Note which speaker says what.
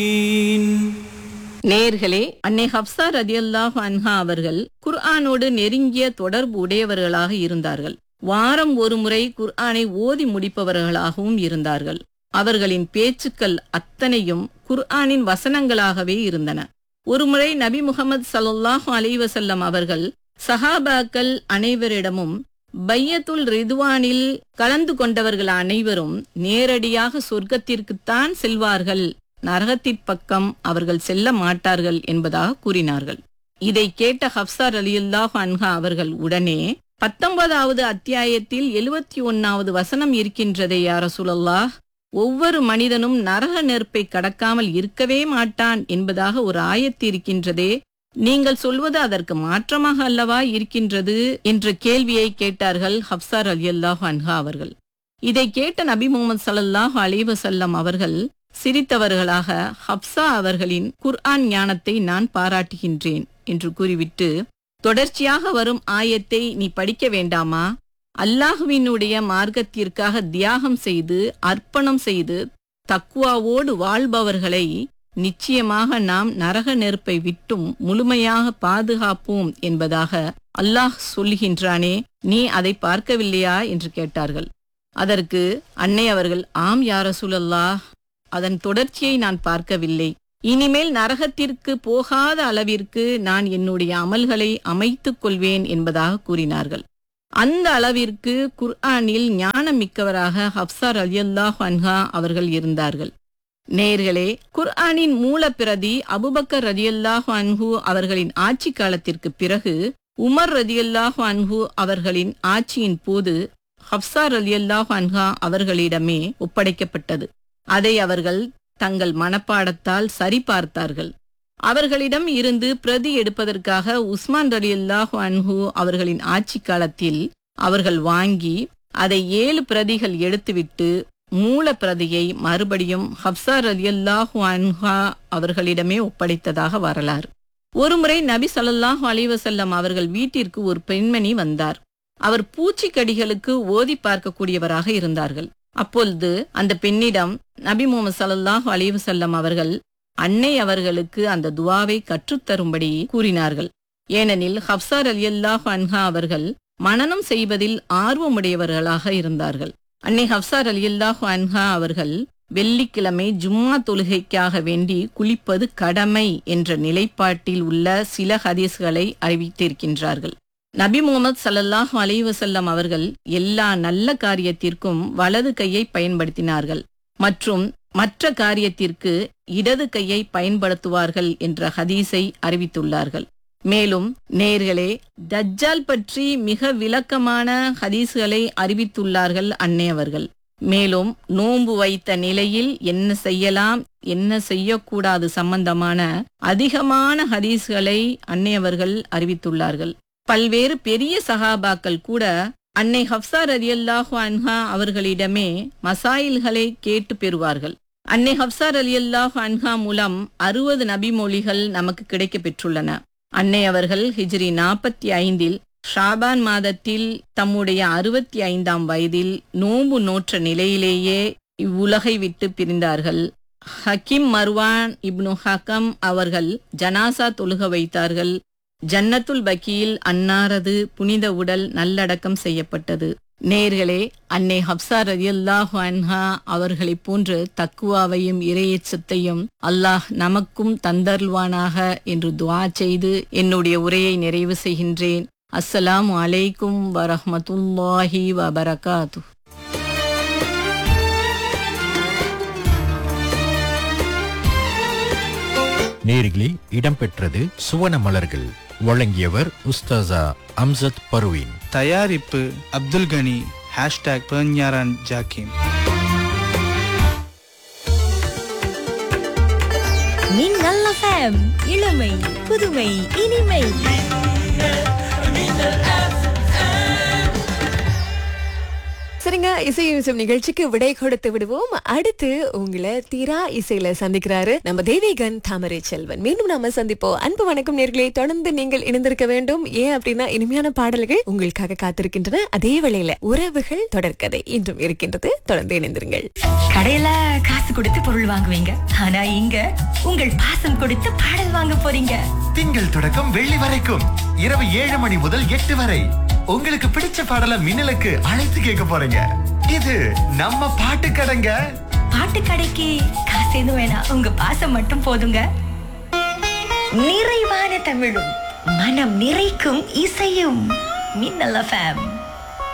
Speaker 1: நேர்களே அன்னை ஹப்சா ரதியல்லாஹு அன்ஹா அவர்கள் குர்ஆனோடு நெருங்கிய தொடர்பு உடையவர்களாக இருந்தார்கள் வாரம் ஒரு முறை குர்ஆனை ஓதி முடிப்பவர்களாகவும் இருந்தார்கள் அவர்களின் பேச்சுக்கள் அத்தனையும் குர்ஆனின் வசனங்களாகவே இருந்தன ஒருமுறை நபி முகமது ஸல்லல்லாஹு அலைஹி வஸல்லம் அவர்கள் சஹாபாக்கள் அனைவரிடமும் பையத்துல் ரிதுவானில் கலந்து கொண்டவர்கள் அனைவரும் நேரடியாக சொர்க்கத்திற்குத்தான் செல்வார்கள் நரகத்திற் பக்கம் அவர்கள் செல்ல மாட்டார்கள் என்பதாக கூறினார்கள் இதை கேட்ட ஹப்சார் அலியுல்லாஹ் அன்ஹா அவர்கள் உடனே பத்தொன்பதாவது அத்தியாயத்தில் எழுவத்தி ஒன்னாவது வசனம் இருக்கின்றதே யார சுழல்லாஹ் ஒவ்வொரு மனிதனும் நரக நெருப்பை கடக்காமல் இருக்கவே மாட்டான் என்பதாக ஒரு ஆயத்து இருக்கின்றதே நீங்கள் சொல்வது அதற்கு மாற்றமாக அல்லவா இருக்கின்றது என்ற கேள்வியை கேட்டார்கள் ஹப்சார் அலியல்லாஹ் அன்ஹா அவர்கள் இதை கேட்ட நபி முகமது ஸல்லல்லாஹு அலைஹி வஸல்லம் அவர்கள் சிரித்தவர்களாக ஹப்சா அவர்களின் குர்ஆன் ஞானத்தை நான் பாராட்டுகின்றேன் என்று கூறிவிட்டு தொடர்ச்சியாக வரும் ஆயத்தை நீ படிக்க வேண்டாமா அல்லாஹுவினுடைய மார்க்கத்திற்காக தியாகம் செய்து அர்ப்பணம் செய்து தக்குவாவோடு வாழ்பவர்களை நிச்சயமாக நாம் நரக நெருப்பை விட்டும் முழுமையாக பாதுகாப்போம் என்பதாக அல்லாஹ் சொல்லுகின்றானே நீ அதை பார்க்கவில்லையா என்று கேட்டார்கள் அதற்கு அன்னை அவர்கள் ஆம் யார சுழல்லாஹ் அதன் தொடர்ச்சியை நான் பார்க்கவில்லை இனிமேல் நரகத்திற்கு போகாத அளவிற்கு நான் என்னுடைய அமல்களை அமைத்துக் கொள்வேன் என்பதாக கூறினார்கள் அந்த அளவிற்கு குர்ஆனில் ஞானம் மிக்கவராக ஹப்சார் அலியல்லாஹ் அன்ஹா அவர்கள் இருந்தார்கள் நேர்களே குர்ஆனின் மூலப்பிரதி அபுபக்கர் ரதியல்லாஹு அன்ஹு அவர்களின் ஆட்சி காலத்திற்கு பிறகு உமர் ரதியல்லாஹு அன்ஹு அவர்களின் ஆட்சியின் போது ஹப்சார் ரலியல்லாஹு அன்ஹா அவர்களிடமே ஒப்படைக்கப்பட்டது அதை அவர்கள் தங்கள் மனப்பாடத்தால் சரிபார்த்தார்கள் அவர்களிடம் இருந்து பிரதி எடுப்பதற்காக உஸ்மான் ரலியல்லாஹு அன்ஹு அவர்களின் ஆட்சி காலத்தில் அவர்கள் வாங்கி அதை ஏழு பிரதிகள் எடுத்துவிட்டு மூல பிரதியை மறுபடியும் ஹப்சா ரலியல்லாஹு அன்ஹா அவர்களிடமே ஒப்படைத்ததாக வரலாறு ஒருமுறை நபி ஸல்லல்லாஹு அலைஹி வஸல்லம் அவர்கள் வீட்டிற்கு ஒரு பெண்மணி வந்தார் அவர் பூச்சிக்கடிகளுக்கு ஓதி பார்க்கக்கூடியவராக இருந்தார்கள் அப்பொழுது அந்த பெண்ணிடம் நபி முகமது ஸல்லல்லாஹு அலைஹி வஸல்லம் அவர்கள் அன்னை அவர்களுக்கு அந்த துவாவை கற்றுத்தரும்படி கூறினார்கள் ஏனெனில் ஹப்சார் அலியல்லாஹு அன்ஹா அவர்கள் மனனம் செய்வதில் ஆர்வமுடையவர்களாக இருந்தார்கள் அன்னை ஹப்சார் அலியல்லாஹு அன்ஹா அவர்கள் வெள்ளிக்கிழமை ஜும்மா தொழுகைக்காக வேண்டி குளிப்பது கடமை என்ற நிலைப்பாட்டில் உள்ள சில ஹதீஸ்களை அறிவித்திருக்கின்றார்கள் நபி முகமது சல்லல்லாஹு அலைஹி வஸல்லம் அவர்கள் எல்லா நல்ல காரியத்திற்கும் வலது கையை பயன்படுத்தினார்கள் மற்றும் மற்ற காரியத்திற்கு இடது கையை பயன்படுத்துவார்கள் என்ற ஹதீஸை அறிவித்துள்ளார்கள் மேலும் நேர்களே தஜ்ஜால் பற்றி மிக விளக்கமான ஹதீஸ்களை அறிவித்துள்ளார்கள் அன்னை அவர்கள் மேலும் நோன்பு வைத்த நிலையில் என்ன செய்யலாம் என்ன செய்யக்கூடாது சம்பந்தமான அதிகமான ஹதீஸ்களை அன்னை அவர்கள் அறிவித்துள்ளார்கள் பல்வேறு பெரிய சகாபாக்கள் கூட அன்னை ஹப்சா ரலியல்லாஹு அன்ஹா அவர்களிடமே மசாயில்களை கேட்டு பெறுவார்கள் அன்னை ஹப்சா ரலியல்லாஹு அன்ஹா மூலம் அறுபது நபிமொழிகள் நமக்கு கிடைக்க பெற்றுள்ளன அன்னை அவர்கள் ஹிஜ்ரி நாற்பத்தி ஐந்தில் ஷாபான் மாதத்தில் தம்முடைய அறுபத்தி ஐந்தாம் வயதில் நோன்பு நோற்ற நிலையிலேயே இவ்வுலகை விட்டு பிரிந்தார்கள் ஹக்கிம் மர்வான் இப்னு ஹக்கம் அவர்கள் ஜனாசா தொழுக வைத்தார்கள் ஜன்னத்துல் பக்கியில் அன்னாரது புனித உடல் நல்லடக்கம் செய்யப்பட்டது நேர்களே அன்னை ஹப்சா ரதியல்லாஹு அன்ஹா அவர்களைப் போன்று தக்குவாவையும் இரையச்சத்தையும் அல்லாஹ் நமக்கும் தந்தருள்வானாக என்று துவா செய்து என்னுடைய உரையை நிறைவு செய்கின்றேன் அஸ்ஸலாமு அலைக்கும் வரஹ்மத்துல்லாஹி வபரகாத்து
Speaker 2: நேரிலே இடம்பெற்றது சுவன மலர்கள் வழங்கியவர் உஸ்தாசா அம்சத் பர்வீன்
Speaker 3: தயாரிப்பு அப்துல் கனி ஹேஷ்டாக் பெர்ஞாரான் ஜாக்கிம்
Speaker 4: மின்னல் FM இளமை புதுமை இனிமை
Speaker 5: சரிங்க வாங்க இசை யூசம் நிகழ்ச்சிக்கு விடை கொடுத்து விடுவோம் அடுத்து உங்களை தீரா இசையில சந்திக்கிறாரு நம்ம தேவிகன் தாமரை செல்வன் மீண்டும் நாம சந்திப்போம் அன்பு வணக்கம் நேர்களே தொடர்ந்து நீங்கள் இணைந்திருக்க வேண்டும் ஏன் அப்படின்னா இனிமையான பாடல்கள் உங்களுக்காக காத்திருக்கின்றன அதே வேளையில உறவுகள் தொடர்கதை இன்றும் இருக்கின்றது தொடர்ந்து இணைந்திருங்கள்
Speaker 4: கடையில காசு கொடுத்து பொருள் வாங்குவீங்க ஆனா இங்க உங்கள் பாசம் கொடுத்து பாடல் வாங்க போறீங்க
Speaker 6: திங்கள் தொடக்கம் வெள்ளி வரைக்கும் இரவு ஏழு மணி முதல் எட்டு வரை உங்களுக்கு பிடிச்ச பாடல மின்னலுக்கு அழைத்து கேட்க போறீங்க இது நம்ம பாட்டு கடைங்க
Speaker 4: பாட்டு கடைக்கு காசு எதுவும் வேணாம் உங்க பாசம் மட்டும் போதுங்க நிறைவான தமிழும் மனம் நிறைக்கும் இசையும் மின்னல் எஃப்எம்